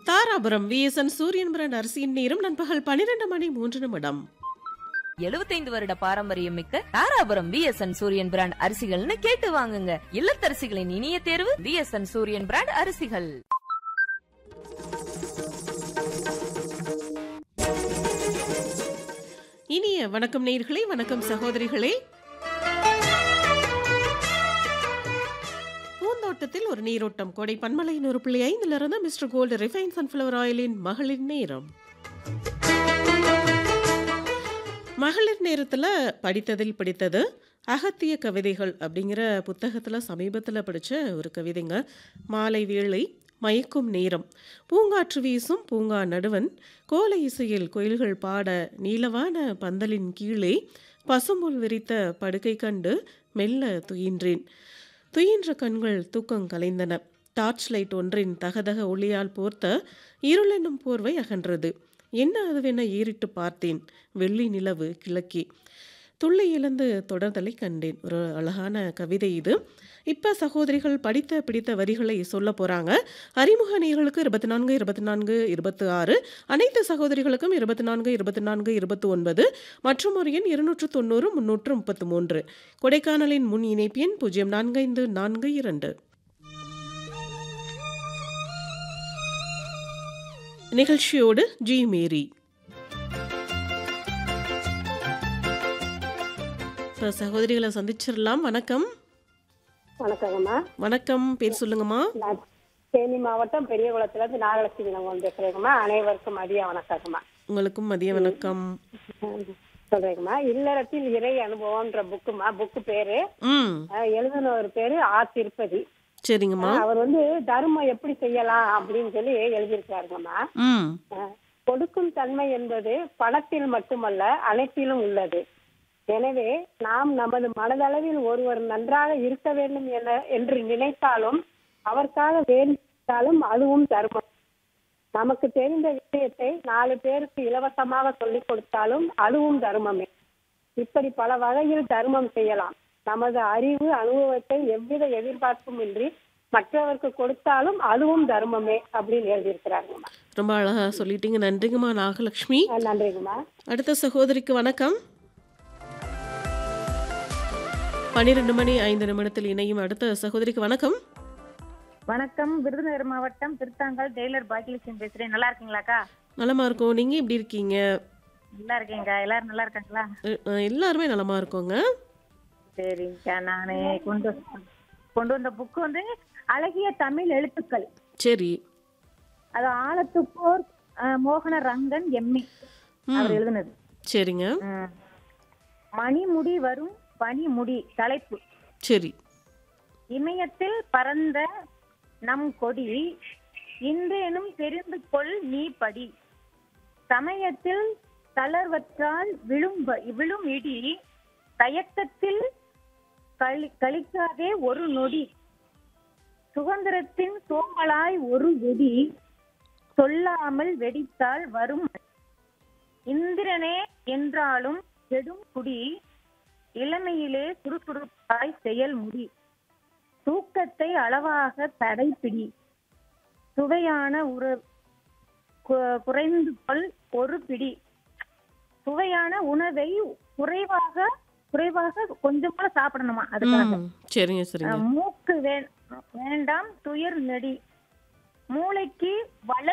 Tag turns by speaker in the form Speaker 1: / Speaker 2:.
Speaker 1: Dharapuram VSN Suriyan brand அரிசியின் நேரம் நண்பகல் பன்னிரண்டு மணி மூன்று நிமிடம்
Speaker 2: எழுபத்தைந்து வருட பாரம்பரியம் மிக்க தாராபுரம் விஎஸ்என் சூரியன் பிராண்ட் அரிசிகள்னு கேட்டு வாங்குங்க இல்லத்தரசிகளின் இனிய தேர்வு விஎஸ்என் சூரியன் பிராண்ட் அரிசிகள்
Speaker 1: இனிய வணக்கம் நேயர்களே வணக்கம் சகோதரிகளே பூந்தோட்டத்தில் ஒரு நீரோட்டம் கோடை பன்மலை நூறு புள்ளி ஐந்துல இருந்து மிஸ்டர் கோல்டு ரிஃபைன் சன்ஃபிளவர் ஆயிலின் மகளிர் நேரம் மகளிர் நேரத்தில் படித்ததில் பிடித்தது அகத்திய கவிதைகள் அப்படிங்கிற புத்தகத்தில் சமீபத்தில் படித்த ஒரு கவிதைங்க மாலை வேளை மயக்கும் நேரம் பூங்காற்று வீசும் பூங்கா நடுவன் கோலை இசையில் கோயில்கள் பாட நீலவான பந்தலின் கீழே பசும்புல் விரித்த படுக்கை கண்டு மெல்ல துயின்றேன் துயின்ற கண்கள் தூக்கம் கலைந்தன டார்ச் லைட் ஒன்றின் தகதக ஒளியால் போர்த்த இருளென்னும் போர்வை அகன்றது என்ன அதுவென ஏறிட்டு பார்த்தேன் வெள்ளி நிலவு கிழக்கே துள்ளி இழந்து தொடர்தலை கண்டேன் ஒரு அழகான கவிதை இது இப்போ சகோதரிகள் படித்த பிடித்த வரிகளை சொல்ல போகிறாங்க அறிமுக நேர்களுக்கு இருபத்தி நான்கு இருபத்தி நான்கு இருபத்தி ஆறு அனைத்து சகோதரிகளுக்கும் இருபத்தி நான்கு இருபத்தி நான்கு இருபத்தி ஒன்பது மற்றும் ஒரு எண் இருநூற்று தொண்ணூறு முன்னூற்று முப்பத்து மூன்று கொடைக்கானலின் முன் இணைப்பு எண் பூஜ்ஜியம் நான்கு ஐந்து நான்கு இரண்டு நிகழ்ச்சியோடு ஜி மேரி இப்போ சகோதரிகளை சந்திச்சிடலாம் வணக்கம்
Speaker 3: வணக்கங்கம்மா
Speaker 1: வணக்கம் பேர் சொல்லுங்கம்மா
Speaker 3: நான் தேனி மாவட்டம் பெரியகுளத்துல இருந்து நாகலட்சுமி நான் பேசுறேங்கம்மா அனைவருக்கும் மதிய வணக்கங்கம்மா
Speaker 1: உங்களுக்கும் மதிய வணக்கம்
Speaker 3: சொல்றேங்கம்மா இல்லறத்தில் இறை அனுபவம்ன்ற புக்குமா புக்கு பேரு
Speaker 1: ம்
Speaker 3: அஹ், எழுதினவர் பேரு ஆ திருப்பதி
Speaker 1: சரிங்கம்மா
Speaker 3: அவர் வந்து தர்மம் எப்படி செய்யலாம் அப்படின்னு சொல்லி எழுதியிருக்காருங்கம்மா
Speaker 1: ம்
Speaker 3: அஹ், கொடுக்கும் தன்மை என்பது பணத்தில் மட்டுமல்ல அனைத்திலும் உள்ளது எனவே நாம் நமது மனதளவில் ஒருவர் நன்றாக இருக்க வேண்டும் என என்று நினைத்தாலும் அவருக்காக வேண்டித்தாலும் அதுவும் தர்மம் நமக்கு தெரிந்த விஷயத்தை நாலு பேருக்கு இலவசமாக சொல்லிக் கொடுத்தாலும் அதுவும் தர்மமே இப்படி பல வகையில் தர்மம் செய்யலாம் நமது அறிவு அனுபவத்தை எவ்வித எதிர்பார்ப்பும் இன்றி மற்றவருக்கு கொடுத்தாலும் அதுவும் தர்மமே அப்படின்னு எழுதியிருக்கிறாங்கம்மா
Speaker 1: ரொம்ப அழகா சொல்லிட்டீங்க நன்றிங்கம்மா நாகலட்சுமி
Speaker 3: அஹ் நன்றிங்கம்மா
Speaker 1: அடுத்த சகோதரிக்கு வணக்கம் பன்னிரெண்டு மணி ஐந்து நிமிடத்தில் இணையும் அடுத்த சகோதரிக்கு வணக்கம்
Speaker 4: வணக்கம் விருதுநகர் மாவட்டம் திருத்தாங்கல் டெய்லர் பாக்கியலட்சுமி பேசுறேன் நல்லா இருக்கீங்களாக்கா
Speaker 1: நலமா இருக்கோம் நீங்க எப்படி இருக்கீங்க
Speaker 4: நல்லா இருக்கேங்க எல்லாரும் நல்லா இருக்காங்களா
Speaker 1: அஹ், அஹ், எல்லாருமே நலமா இருக்கோங்க
Speaker 4: சரிங்கக்கா நானே கொண்டு வந்த- கொண்டு வந்த புக்கு வந்து அழகிய தமிழ் எழுத்துக்கள்
Speaker 1: சரி
Speaker 4: அது ஆலத்துப்போர் அஹ், மோகன ரங்கன் எம்மி அவர்
Speaker 1: ம்
Speaker 4: எழுதுனது
Speaker 1: சரிங்க
Speaker 4: ம். மணிமுடி வரும் பனிமுடி தலைப்பு
Speaker 1: சரி
Speaker 4: இமயத்தில் பறந்த நம் கொடி இன்றேனும் தெரிந்து கொள் நீ படி சமயத்தில் தளர்வற்றால் விழும் வ- விழும் இடி தயக்கத்தில் களி கழிக்காதே ஒரு நொடி சுதந்திரத்தின் சோம்பலாய் ஒரு வெடி சொல்லாமல் வெடித்தால் வரும் இந்திரனே என்றாலும் கெடும் குடி இளமையிலே சுறுசுறுப்பாய் செயல் முடி தூக்கத்தை அளவாக தடைப்பிடி சுவையான உற கு- குறைந்து கொள் ஒரு பிடி சுவையான உணவை குறைவாக குறைவாக கொஞ்சம் கூட சாப்பிடணுமா அதுக்காக
Speaker 1: ம் சரிங்க சரிங்க
Speaker 4: அஹ், மூக்கு வே- வேண்டாம் துயர் நெடி மூளைக்கு வள